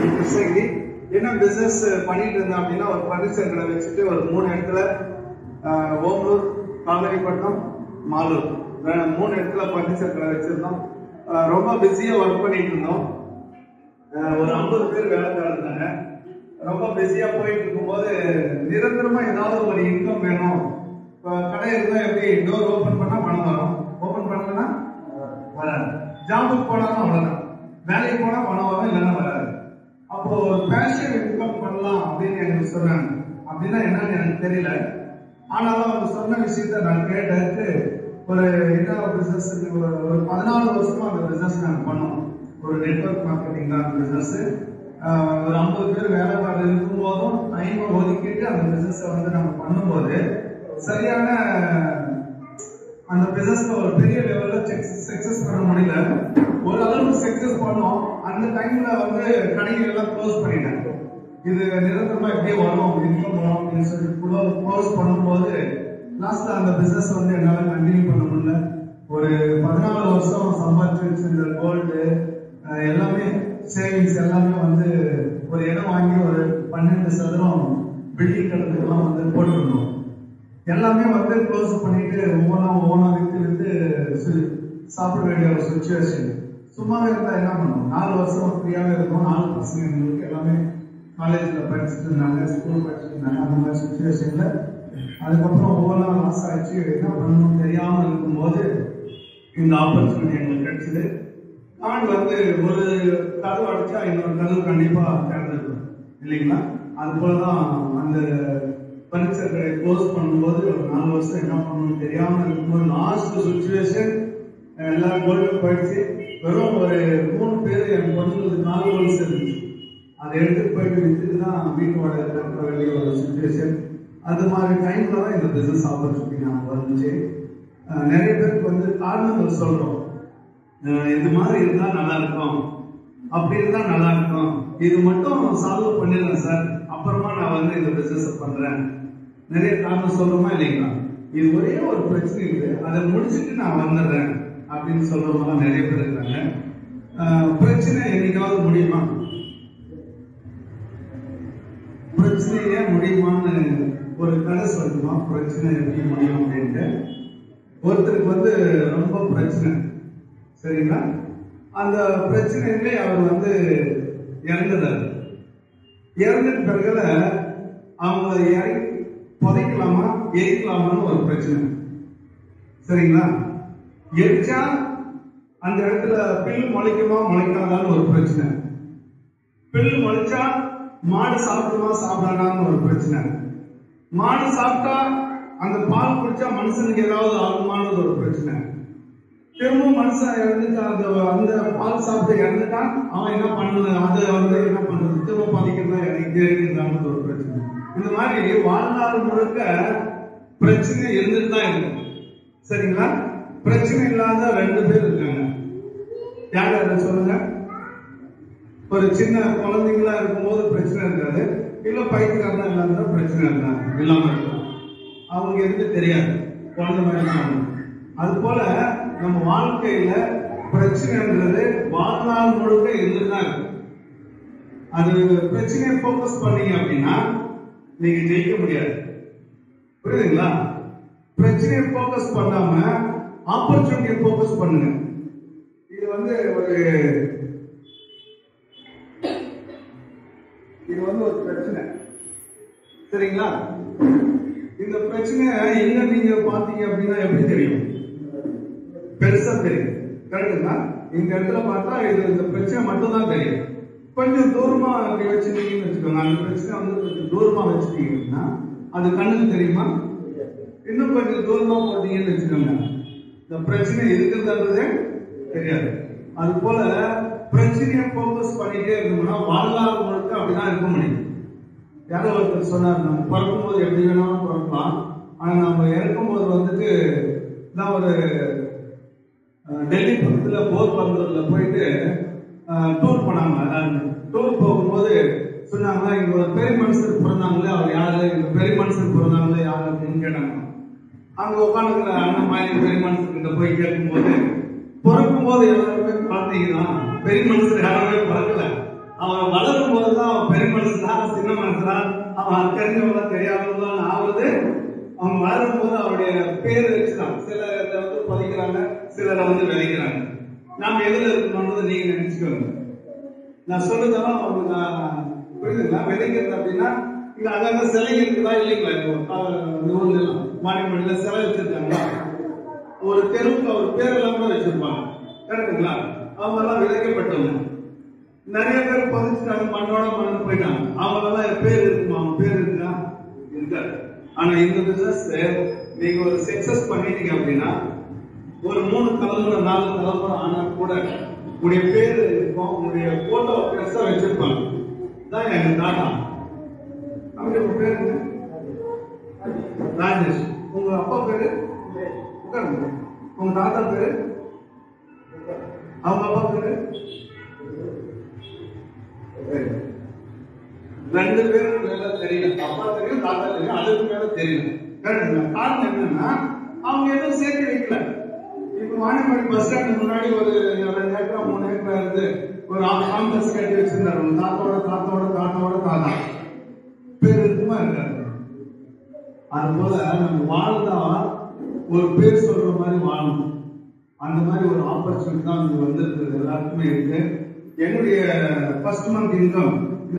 கிருஷ்ணகிரி என்ன பிசினஸ் பண்ணிட்டு இருந்தேன் அப்படின்னா ஒரு பர்னிச்சர் கடை வச்சுட்டு ஒரு மூணு இடத்துல ஆஹ், ஓமலூர் காவேரிப்பட்டினம் மாலூர் வே- மூணு இடத்துல பர்னிச்சர் கடை வச்சிருந்தோம் ஆஹ், ரொம்ப பிஸியா ஒர்க் பண்ணிட்டு இருந்தோம் ஆஹ், ஒரு ஐம்பது பேர் வேலைக்காரர் இருந்தாங்க ரொம்ப பிஸியா போயிட்டு இருக்கும்போது நிரந்தரமா ஏதாவது ஒரு இன்கம் வேணும் இப்போ கடை இருந்தா எப்படி டோர் ஓபன் பண்ணா பணம் வரும் ஓபன் பண்ணலன்னா வராது ஜாபுக்கு போனாலும் அவ்வளவுதான் வேலைக்கு போனா பணம் வரும் இல்லைன்னா வராது அப்போ பேஷன் இன்கம் பண்ணலாம் அப்படின்னு எனக்கு சொன்னாங்க அப்படின்னா என்னன்னு எனக்கு தெரியல ஆனாலும் அவங்க சொன்ன விஷயத்த நான் கேட்டு ஒரு என்ன பிசினஸ் ஒரு ஒரு பதினாலு வருஷமா அந்த பிசினஸ் நாங்கள் பண்ணோம் ஒரு நெட்வொர்க் மார்க்கெட்டிங் தான் பிசினஸ் ஒரு ஐம்பது பேர் வேலைப்பாடு இருக்கும் போதும் டைமை ஒதுக்கிட்டு அந்த பிசினஸை வந்து நம்ம பண்ணும்போது சரியான அந்த பிசினஸ்ல ஒரு பெரிய லெவல்ல சக்சஸ் பண்ண முடியல ஒரு அளவுக்கு சக்சஸ் பண்ணோம் அந்த டைம்ல வந்து கடைகள் எல்லாம் க்ளோஸ் பண்ணிட்டாங்க இது நிரந்தரமா எப்படியே வரும் இன்கம் வரும் அப்படின்னு சொல்லி க்ளோஸ் பண்ணும்போது லாஸ்ட்ல அந்த பிசினஸ் வந்து என்னால கண்டினியூ பண்ண முடியல ஒரு பதினாலு வருஷம் சம்பாதிச்சு வச்சிருந்த கோல்டு எல்லாமே சேவிங்ஸ் எல்லாமே வந்து ஒரு இடம் வாங்கி ஒரு பன்னெண்டு சதுரம் பில்டிங் கட்டத்துக்கெல்லாம் வந்து போட்டுருந்தோம் எல்லாமே வந்து க்ளோஸ் பண்ணிட்டு ஒவ்வொன்றா ஒவ்வொன்றா வித்து வித்து சு- சாப்பிட வேண்டிய ஒரு சுச்சுவேஷன் சும்மாவே இருந்தா என்ன பண்ணுவோம் நாலு வருஷம் ஃப்ரீயாவே இருக்கும் நாலு பசங்க எங்களுக்கு எல்லாமே காலேஜ்ல படிச்சுட்டு இருந்தாங்க ஸ்கூல் படிச்சுட்டு இருந்தாங்க அந்த மாதிரி சுச்சுவேஷன்ல அதுக்கப்புறம் ஒவ்வொன்றா லாஸ் ஆயிடுச்சு என்ன பண்ணணும் தெரியாம இருக்கும்போது இந்த ஆப்பர்ச்சுனிட்டி எங்களுக்கு கிடைச்சது நான் வந்து ஒரு கதவு அடிச்சா இன்னொரு கதவு கண்டிப்பா திறந்துருக்கும் இல்லைங்களா அது போலதான் அந்த பர்னிச்சர் கடை க்ளோஸ் பண்ணும்போது ஒரு நாலு வருஷம் என்ன பண்ணணும்னு தெரியாம இருக்கும்போது லாஸ்ட் சுச்சுவேஷன் எல்லாம் கோல்டு போயிடுச்சு வெறும் ஒரு மூணு பேர் என் பொண்ணுங்களுக்கு நாலு வருஷம் இருந்துச்சு அதை எடுத்துட்டு போயிட்டு வித்துட்டு தான் வீட்டு வாடகை கட்ட வேண்டிய ஒரு சுச்சுவேஷன் அது மாதிரி டைம்ல தான் இந்த பிசினஸ் ஆப்பர்ச்சுனிட்டி நமக்கு வந்துச்சு அஹ் நிறைய பேருக்கு வந்து காரணங்கள் சொல்றோம் அஹ் இது மாதிரி இருந்தா நல்லா இருக்கும் அப்படி இருந்தா நல்லா இருக்கும் இது மட்டும் சால்வ் பண்ணிடலாம் சார் அப்புறமா நான் வந்து இந்த பிசினஸ் பண்றேன் நிறைய காரணம் சொல்றோமா இல்லைங்களா இது ஒரே ஒரு பிரச்சனை இருக்கு அதை முடிச்சுட்டு நான் வந்துடுறேன் அப்படின்னு சொல்றவங்க நிறைய பேர் இருக்காங்க அஹ் பிரச்சனை என்னைக்காவது முடியுமா பிரச்சனையே முடியுமான்னு ஒரு கதை சொல்லணுமா பிரச்சனை எப்படி முடியும் அப்படின்ட்டு ஒருத்தருக்கு வந்து ரொம்ப பிரச்சனை சரிங்களா அந்த பிரச்சனையிலே அவர் வந்து இறந்துட்டார் இறந்துட்ட பிறகுல அவங்க இறங்கி புதைக்கலாமா எரிக்கலாமான்னு ஒரு பிரச்சனை சரிங்களா எரிச்சா அந்த இடத்துல பில்லு முளைக்குமா முளைக்காதான்னு ஒரு பிரச்சனை பில்லு முளைச்சா மாடு சாப்பிடுமா சாப்பிடாதான்னு ஒரு பிரச்சனை மாடு சாப்பிட்டா அந்த பால் குடிச்சா மனுஷனுக்கு ஏதாவது ஆகுமான்னு ஒரு பிரச்சனை திரும்ப மனுஷன் இறந்துட்டா அந்த அந்த பால் சாப்பிட்டு இறந்துட்டான் அவன் என்ன பண்ணு அதை வந்து என்ன பண்றது திரும்ப பதிக்கிறதா இறங்கிதான் ஒரு பிரச்சனை இந்த மாதிரி வாழ்நாள் முழுக்க பிரச்சனை இருந்துட்டு தான் இருக்கும் சரிங்களா பிரச்சனை இல்லாத ரெண்டு பேர் இருக்காங்க யார் யார் சொல்லுங்க ஒரு சின்ன குழந்தைங்களா இருக்கும்போது பிரச்சனை இருக்காது இல்ல பைத்தியக்காரனா இல்லாத பிரச்சனை இருக்காது இல்லாம இருக்கும் அவங்க எதுக்கு தெரியாது குழந்தை மாதிரி தான் அவங்க. அது போல நம்ம வாழ்க்கையில பிரச்சனைன்றது வாழ்நாள் முழுக்க இருந்துட்டு தான் இருக்கு அது பிரச்சனையை ஃபோக்கஸ் பண்ணீங்க அப்படின்னா நீங்க ஜெயிக்க முடியாது புரியுதுங்களா பிரச்சனையை ஃபோக்கஸ் பண்ணாம ஆப்பர்ச்சுனிட்டியை ஃபோக்கஸ் பண்ணுங்க இது வந்து ஒரு இது வந்து ஒரு பிரச்சனை சரிங்களா இந்த பிரச்சனையை எங்க நீங்க பாத்தீங்க அப்படின்னா எப்படி தெரியும் பெருசா தெரியும் கரெக்டுங்களா இந்த இடத்துல பார்த்தா இது இந்த பிரச்சனை மட்டும் தான் தெரியும் கொஞ்சம் தூரமா அப்படி வச்சிருக்கீங்கன்னு வச்சுக்கோங்க அந்த பிரச்சனை வந்து கொஞ்சம் தூரமா வச்சிருக்கீங்கன்னா அது கண்ணுக்கு தெரியுமா இன்னும் கொஞ்சம் தூரமா போட்டீங்கன்னு வச்சுக்கோங்க இந்த பிரச்சனை இருக்கிறதுன்றதே தெரியாது அது போல பிரச்சனையை ஃபோக்கஸ் பண்ணிட்டே இருந்தோம்னா வாழ்நாள் முழுக்க அப்படிதான் இருக்க முடியும் யாரோ ஒருத்தர் சொன்னார் நம்ம பிறக்கும்போது எப்படி வேணாலும் பிறக்கலாம் ஆனா நம்ம இறக்கும்போது வந்துட்டு நான் ஒரு அஹ், டெல்லி பக்கத்துல போர் பந்தூர்ல போயிட்டு டூர் போனாங்க டூர் போகும்போது சொன்னாங்க இங்க ஒரு பெரிய மனுஷர் பிறந்தாங்களே அவர் யாரு இங்க பெரிய மனுஷர் பிறந்தாங்களே யாரு அப்படின்னு கேட்டாங்க அங்க உட்காந்துக்கிற அண்ணன் மாதிரி பெரிய மனுஷர் கிட்ட போய் கேட்கும்போது பிறக்கும் போது எல்லாருமே குழந்தைங்க தான் பெரிய மனுஷர் யாருமே பிறக்கல அவன் வளரும் போதுதான் அவன் பெரிய மனுஷன் சின்ன மனுஷன் அவன் தெரிஞ்சவங்களா தெரியாதவங்களான்னு ஆகுது அவன் வளரும் போது அவருடைய பேர் வச்சுதான் சிலர் அதை வந்து பதிக்கிறாங்க சிலரை வந்து விதைக்கிறாங்க நாம எதுல இருக்கணும்னு நீங்க நினைச்சுக்கோங்க நான் சொல்றதெல்லாம் உங்களுக்கு நான் புரியுதுங்களா விதைக்கிறது அப்படின்னா இங்க அங்கங்க சிலை இருக்குதா இல்லைங்களா இப்போ இந்த ஊர்ல எல்லாம் மாநில சிலை வச்சிருக்காங்களா ஒரு தெருவுக்கு அவர் பேர் எல்லாம் கூட வச்சிருப்பாங்க கரெக்டுங்களா அவங்க எல்லாம் விதைக்கப்பட்டவங்க நிறைய பேர் பதிச்சுட்டாங்க மண்ணோட மண்ணு போயிட்டாங்க அவங்க எல்லாம் பேர் இருக்குமா அவங்க பேர் இருக்கா இருக்காது ஆனா இந்த பிசினஸ் நீங்க ஒரு சக்சஸ் பண்ணிட்டீங்க அப்படின்னா ஒரு மூணு தலைமுறை நாலு தலைமுறை ஆனா கூட உங்களுடைய பேர் இருக்கும் உங்களுடைய போட்டோ பெருசா வச்சிருப்பாங்க தான் எங்க தாத்தா அவருடைய உங்க பேர் என்ன? ராஜேஷ் உங்க அப்பா பேரு உட்காருங்க உங்க தாத்தா பேரு அவங்க அப்பா பேரு சரி. ரெண்டு பேரும் மேல தெரியல அப்பா தெரியும் தாத்தா தெரியும் அதுக்கு மேல தெரியல கரெக்டுங்களா காரணம் என்னன்னா அவங்க எதுவும் சேர்த்து வைக்கல இப்ப வாணிமணி பஸ் ஸ்டாண்ட் முன்னாடி ஒரு ரெண்டு ஏக்கரா மூணு ஏக்கரா இருந்து ஒரு காம்பஸ் கட்டி வச்சிருந்தாரு உங்க தாத்தாவோட தாத்தாவோட தாத்தாவோட தாத்தா பேர் இருக்குமா இருக்காது அது போல நம்ம வாழ்ந்தா ஒரு பேர் சொல்ற மாதிரி வாழணும் அந்த மாதிரி ஒரு ஆப்பர்ச்சுனிட்டி தான் இங்க வந்திருக்கிறது எல்லாருக்குமே இருக்கு என்னுடைய ஃபர்ஸ்ட் மந்த் இன்கம்